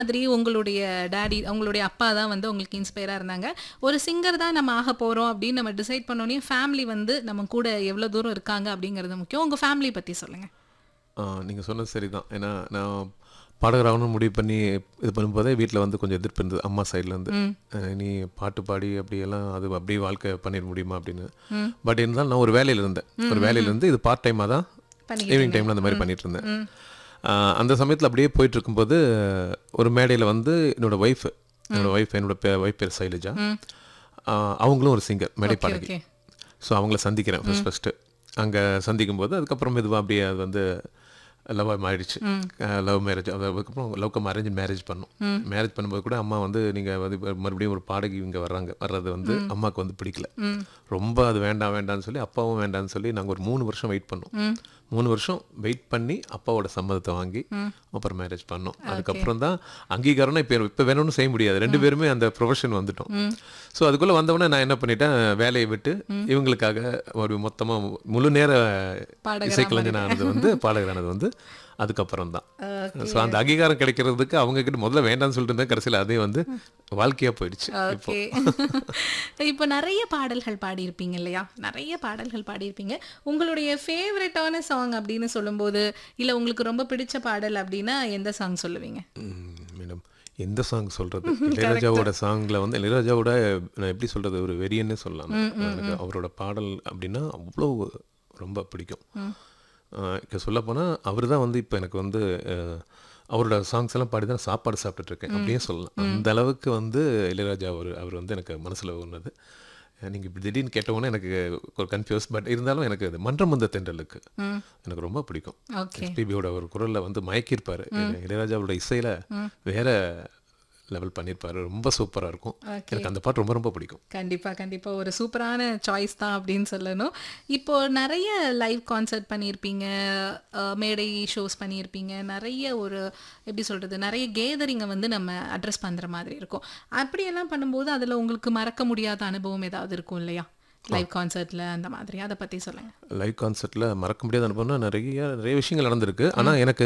மாதிரி உங்களுடைய டாடி உங்களுடைய அப்பா தான் வந்து உங்களுக்கு இன்ஸ்பயரா இருந்தாங்க ஒரு சிங்கர் தான் நம்ம ஆக போறோம் அப்படின்னு நம்ம டிசைட் பண்ணோடனே ஃபேமிலி வந்து நம்ம கூட எவ்வளவு தூரம் இருக்காங்க அப்படிங்கிறது முக்கியம் உங்க ஃபேமிலி பத்தி சொல்லுங்க நீங்கள் சொன்னது சரிதான் ஏன்னா நான் பாடகராகணும்னு முடிவு பண்ணி இது பண்ணும்போதே வீட்டில் வந்து கொஞ்சம் எதிர்ப்பு இருந்தது அம்மா சைட்லேருந்து நீ பாட்டு பாடி அப்படியெல்லாம் அது அப்படியே வாழ்க்கை பண்ணிட முடியுமா அப்படின்னு பட் இருந்தாலும் நான் ஒரு வேலையில் இருந்தேன் ஒரு வேலையில இருந்து இது பார்ட் டைமாக தான் பண்ணிக்கிட்டு ஈவினிங் டைமில் அந்த மாதிரி பண்ணிட்டு இருந்தேன் ஆஹ் அந்த சமயத்தில் அப்படியே போயிட்டு இருக்கும்போது ஒரு மேடையில் வந்து என்னோட ஒய்ஃப் என்னோட ஒய்ஃப் என்னோட ஒய்ஃப் பேர் சைலஜா ஆஹ் அவங்களும் ஒரு சிங்கர் மேடை பாடகி ஓகே ஸோ அவங்கள சந்திக்கிறேன் ஃபர்ஸ்ட் ஃபஸ்ட்டு அங்கே சந்திக்கும் போது அதுக்கப்புறம் மெதுவாக அப்படியே அது வந்து லவ்வாக மாறிடுச்சு லவ் மேரேஜ் அதுக்கப்புறம் லவ் கம் அரேஞ்ச் மேரேஜ் பண்ணோம் மேரேஜ் பண்ணும்போது கூட அம்மா வந்து நீங்கள் வந்து இப்ப மறுபடியும் ஒரு பாடகி இங்கே வர்றாங்க வர்றது வந்து அம்மாவுக்கு வந்து பிடிக்கல ரொம்ப அது வேண்டாம் வேண்டாம்னு சொல்லி அப்பாவும் வேண்டாம்னு சொல்லி நாங்கள் ஒரு மூணு வருஷம் வெயிட் பண்ணோம் மூணு வருஷம் வெயிட் பண்ணி அப்பாவோட சம்மதத்தை வாங்கி அப்புறம் மேரேஜ் பண்ணோம் அதுக்கப்புறம் தான் அங்கீகாரம்னா இப்போ இப்போ வேணும்னு செய்ய முடியாது ரெண்டு பேருமே அந்த ப்ரொஃபஷன் வந்துட்டோம் ஸோ அதுக்குள்ளே வந்தவொடனே நான் என்ன பண்ணிட்டேன் வேலையை விட்டு இவங்களுக்காக ஒரு மொத்தமாக முழு நேர பாடகரா இசைக்கலைஞனானது வந்து பாடகரானது வந்து அதுக்கப்புறம் தான் ஸோ அந்த அங்கீகாரம் கிடைக்கிறதுக்கு அவங்க கிட்ட முதல்ல வேண்டாம்னு சொல்லிட்டு இருந்தேன் கடைசியில் அதே வந்து வாழ்க்கையாக போயிடுச்சு இப்போ ஓகே இப்போ நிறைய பாடல்கள் பாடியிருப்பீங்க இல்லையா நிறைய பாடல்கள் பாடியிருப்பீங்க உங்களுடைய ஃபேவரட்டான சாங் அப்படின்னு சொல்லும்போது இல்லை உங்களுக்கு ரொம்ப பிடிச்ச பாடல் அப்படின்னா எந்த சாங் சொல்லுவீங்க மேடம் எந்த சாங் சொல்றது இளையராஜாவோட சாங்ல வந்து இளையராஜாவோட நான் எப்படி சொல்றது ஒரு வெறியன்னே சொல்லலாம் எனக்கு அவரோட பாடல் அப்படின்னா அவ்வளோ ரொம்ப பிடிக்கும் இப்போ சொல்ல போனால் அவர் தான் வந்து இப்போ எனக்கு வந்து அஹ், அவரோட சாங்ஸ் எல்லாம் பாடி தான் சாப்பாடு சாப்பிட்டுட்டு இருக்கேன் அப்படியே சொல்லலாம் அந்த அளவுக்கு வந்து இளையராஜா அவர் அவர் வந்து எனக்கு மனசுல ஒன்றது நீங்கள் இப்படி திடீர்னு கேட்டவுடனே எனக்கு ஒரு கன்ஃபியூஸ் பட் இருந்தாலும் எனக்கு அது மன்றம் வந்த தென்றலுக்கு எனக்கு ரொம்ப பிடிக்கும் ஓகே எஸ்பிபியோட ஒரு குரல்ல வந்து மயக்கியிருப்பாரு இளையராஜாவோட இசையில வேற லெவல் பண்ணியிருப்பாரு ரொம்ப சூப்பரா இருக்கும் எனக்கு அந்த பாட்டு ரொம்ப ரொம்ப பிடிக்கும் கண்டிப்பா கண்டிப்பா ஒரு சூப்பரான சாய்ஸ் தான் அப்படின்னு சொல்லணும் இப்போ நிறைய லைவ் கான்சர்ட் பண்ணியிருப்பீங்க அஹ், மேடை ஷோஸ் பண்ணியிருப்பீங்க நிறைய ஒரு எப்படி சொல்றது நிறைய கேதரிங்கை வந்து நம்ம அட்ரஸ் பண்ற மாதிரி இருக்கும் அப்படியெல்லாம் பண்ணும்போது அதுல உங்களுக்கு மறக்க முடியாத அனுபவம் ஏதாவது இருக்கும் இல்லையா லைவ் கான்சர்ட்ல அந்த மாதிரி அதை பத்தி சொல்லுங்க லைவ் கான்சர்ட்டில் மறக்க முடியாத அனுபவம்னா நிறைய நிறைய விஷயங்கள் நடந்திருக்கு ஆனால் எனக்கு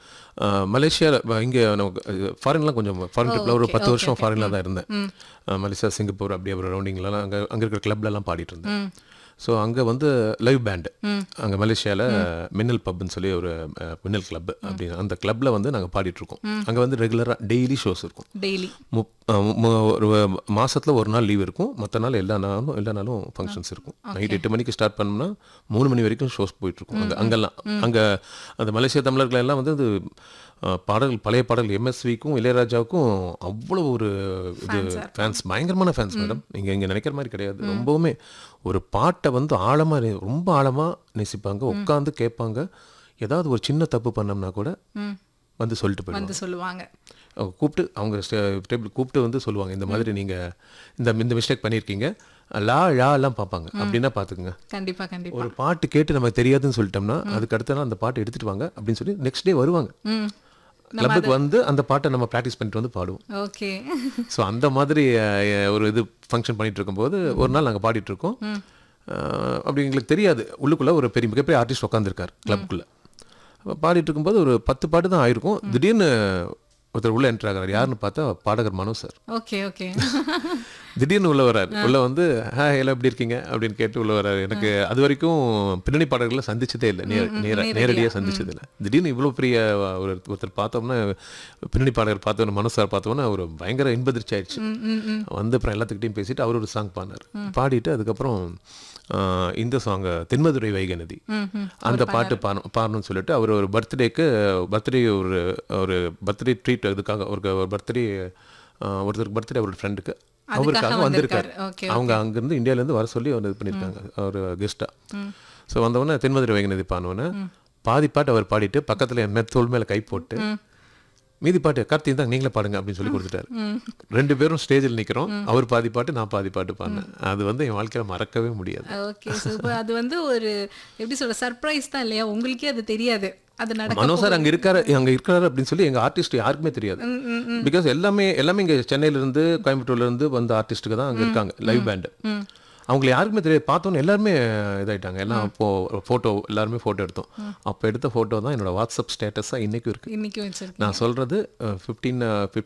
மலேசியாவில் இங்கே ஃபாரின்லாம் கொஞ்சம் ஃபாரின் ட்ரிப்பில் ஒரு பத்து வருஷம் ஃபாரினில் தான் இருந்தேன் அஹ், மலேசியா சிங்கப்பூர் அப்படியே ஒரு ரவுண்டிங்லலாம் அங்கே அங்கே இருக்கிற கிளப்லலாம் பாடிட்டு இருந்தேன் ஸோ அங்கே வந்து லைவ் பேண்டு அங்கே மலேசியாவில் மின்னல் பப்னு சொல்லி ஒரு அஹ், மின்னல் கிளப் அப்படின்னு அந்த கிளப்பில் வந்து நாங்கள் பாடிட்டு இருக்கோம் அங்கே வந்து ரெகுலராக டெய்லி ஷோஸ் இருக்கும் டெய்லி முப் அஹ் மு- ஒரு மாசத்துல ஒரு நாள் லீவ் இருக்கும் மற்ற நாள் எல்லா நாளும் எல்லா நாளும் ஃபங்க்ஷன்ஸ் இருக்கும் நைட் எட்டு மணிக்கு ஸ்டார்ட் பண்ணோம்னா மூணு மணி வரைக்கும் ஷோஸ் போயிட்டு இருக்கும் அங்கே அங்கெல்லாம் அங்கே அந்த மலேசிய தமிழர்கள் எல்லாம் வந்து அது அஹ், பாடல்கள் பழைய பாடல் எம்எஸ்விக்கும் இளையராஜாவுக்கும் அவ்வளோ ஒரு இது ஃபேன்ஸ் பயங்கரமான ஃபேன்ஸ் மேடம் நீங்கள் இங்கே நினைக்கிற மாதிரி கிடையாது ரொம்பவுமே ஒரு பாட்டை வந்து ஆழமாக ரொம்ப ஆழமாக நேசிப்பாங்க உட்காந்து கேட்பாங்க ஏதாவது ஒரு சின்ன தப்பு பண்ணோம்னா கூட வந்து சொல்லிட்டு போயிடுவாங்க வந்து சொல்லுவாங்க அவங்க கூப்பிட்டு அவங்க டேபிள் கூப்பிட்டு வந்து சொல்லுவாங்க இந்த மாதிரி நீங்கள் இந்த இந்த மிஸ்டேக் பண்ணியிருக்கீங்க லா ழா எல்லாம் பார்ப்பாங்க அப்படின்னா பார்த்துக்குங்க கண்டிப்பா கண்டிப்பா ஒரு பாட்டு கேட்டு நமக்கு தெரியாதுன்னு சொல்லிட்டோம்னா அதுக்கு அடுத்த நாள் அந்த பாட்டை எடுத்துட்டு வாங்க அப்படின்னு சொல்லி நெக்ஸ்ட் டே வருவாங்க ம் கிளப்புக்கு வந்து அந்த பாட்டை நம்ம ப்ராக்டிஸ் பண்ணிட்டு வந்து பாடுவோம் ஓகே ஸோ அந்த மாதிரி அஹ், ஒரு இது ஃபங்க்ஷன் பண்ணிட்டு இருக்கும்போது ஒரு நாள் நாங்கள் பாடிட்டு இருக்கோம் அஹ், அப்படி எங்களுக்கு தெரியாது உள்ளுக்குள்ள ஒரு பெரிய மிகப்பெரிய ஆர்டிஸ்ட் உட்காந்துருக்கார் கிளப்புக்குள்ள அப்ப பாடிட்டு இருக்கும்போது ஒரு பத்து பாட்டு தான் ஆயிருக்கும் திடீர்னு ஒருத்தர் உள்ள என்ட்ரு ஆகிறார் யாருன்னு பார்த்தா பாடகர் மனோ சார் ஓகே ஓகே திடீர்னு உள்ள வராரு உள்ள வந்து ஹாய் எல்லாம் எப்படி இருக்கீங்க அப்படின்னு கேட்டு உள்ள வராரு எனக்கு அது வரைக்கும் பின்னணி பாடல்களை சந்திச்சதே இல்லை நேர நேர நேரடியாக சந்திச்சது இல்லை திடீர்னு இவ்வளோ பெரிய ஒரு ஒருத்தர் பார்த்தோம்னா பின்னணி பாடகர் பார்த்தோம் மனோ சார் பார்த்தோம்னா ஒரு பயங்கர இன்பதிர்ச்சி ஆயிடுச்சு வந்து அப்புறம் எல்லாத்துக்கிட்டையும் பேசிட்டு அவர் ஒரு சாங் பாடினார் பாடிட்டு அதுக்கப்புறம் ஆஹ், இந்த சாங் தென்மதுரை வைகை நதி அந்த பாட்டு பாடணும் பாடணும்னு சொல்லிட்டு அவர் ஒரு பர்த்டேக்கு பர்த்டே ஒரு ஒரு பர்த்டே ட்ரீட் இதுக்காக ஒரு ஒரு பர்த்டே ஒருத்தருக்கு பர்த்டே அவரோட ஃப்ரெண்டுக்கு அவருக்காக வந்திருக்காரு ஓகே அவங்க அங்கேருந்து இந்தியாவிலேருந்து வர சொல்லி அவர் இது பண்ணியிருக்காங்க ஒரு கெஸ்ட்டாக ஸோ வந்தவொடனே தென்மதுரை வைகநதி பாடினோடனே பாதி பாட்டு அவர் பாடிட்டு பக்கத்தில் என் மெத் தோல் மேலே கை போட்டு மீதி பாட்டு கார்த்தி தான் நீங்களே பாடுங்க அப்படின்னு சொல்லி கொடுத்துட்டாரு ரெண்டு பேரும் ஸ்டேஜில் நிற்கிறோம் அவர் பாதி பாட்டு நான் பாதி பாட்டு பாடினேன் அது வந்து என் வாழ்க்கையில் மறக்கவே முடியாது ஓகே சூப்பர் அது வந்து ஒரு எப்படி சொல்ற சர்ப்ரைஸ் தான் இல்லையா உங்களுக்கே அது தெரியாது அது நடக்க மனோ சார் அங்கே இருக்காரு அங்கே இருக்காரு அப்படின்னு சொல்லி எங்கள் ஆர்டிஸ்ட் யாருக்குமே தெரியாது பிகாஸ் எல்லாமே எல்லாமே இங்கே சென்னையிலேருந்து கோயம்புத்தூர்லேருந்து வந்த ஆர்டிஸ்ட்டுக்கு தான் அங்கே இருக்காங்க லைவ் பேண்டு அவங்களை யாருக்குமே தெரியாது பார்த்தோன்னே எல்லாருமே இதாயிட்டாங்க எல்லாம் அப்போ ஃபோட்டோ எல்லாருமே ஃபோட்டோ எடுத்தோம் அப்போ எடுத்த ஃபோட்டோ தான் என்னோட வாட்ஸ்அப் ஸ்டேட்டஸாக இன்றைக்கும் இருக்குது இன்னைக்கு வச்சிருக்கேன் நான் சொல்கிறது ஃபிஃப்டீன்